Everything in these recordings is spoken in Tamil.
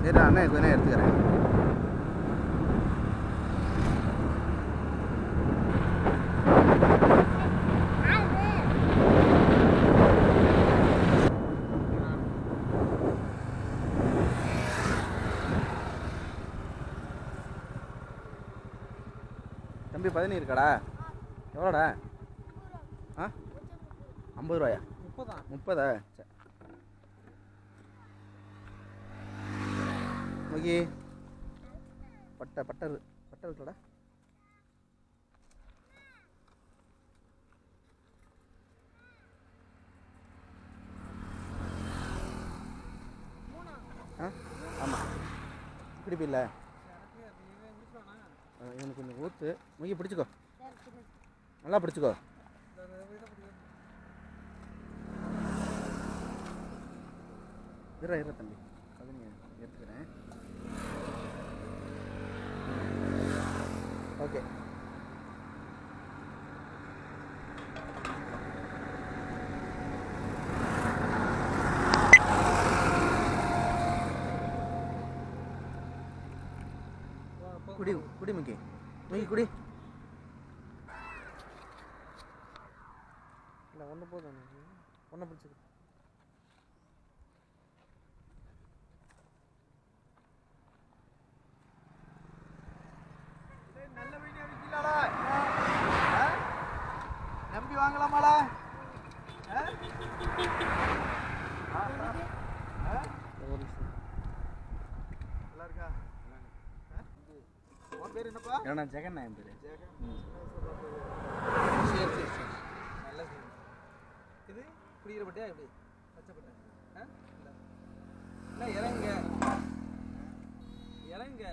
சரி அண்ணன் கொஞ்ச நேரம் எடுத்துக்கிறேன் தம்பி பதினி இருக்காடா எவ்வளோடா ஆ ஐம்பது ரூபாயா முப்பதா முப்பதா சரி முகி பட்டை பட்டை இரு- பட்டை இருக்குல்லடா ஆ ஆமாம் பிடிப்பில்ல இவனுக்கு கொஞ்சம் ஊற்று முகி பிடிச்சிக்கோ நல்லா பிடிச்சிக்கோ இரு இரு தம்பி அது நீ எடுத்துக்கிறேன் ஓகே குடி குடி முக்கி முக்கி குடி இல்லை ஒன்று போதும் ஒன்றை பிடிச்சிருக்கு நல்ல மீன் விற்கலாடா நம்பி வாங்கலாமாடா ஒரு நிமிஷம் நல்லா இருக்கா உன் பேர் என்னப்பா ஏன்னா ஜெகன் என் பேர் சரி சரி சரி நல்ல மீன் இது குடிக்கிற பட்டியா எப்படி பச்சைப்பட்டை ஆ இல்லை இல்லை இறங்குங்க இறங்குங்க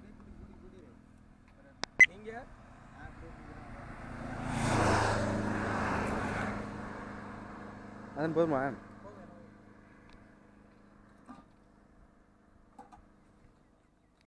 நீங்க அதன் போதுமா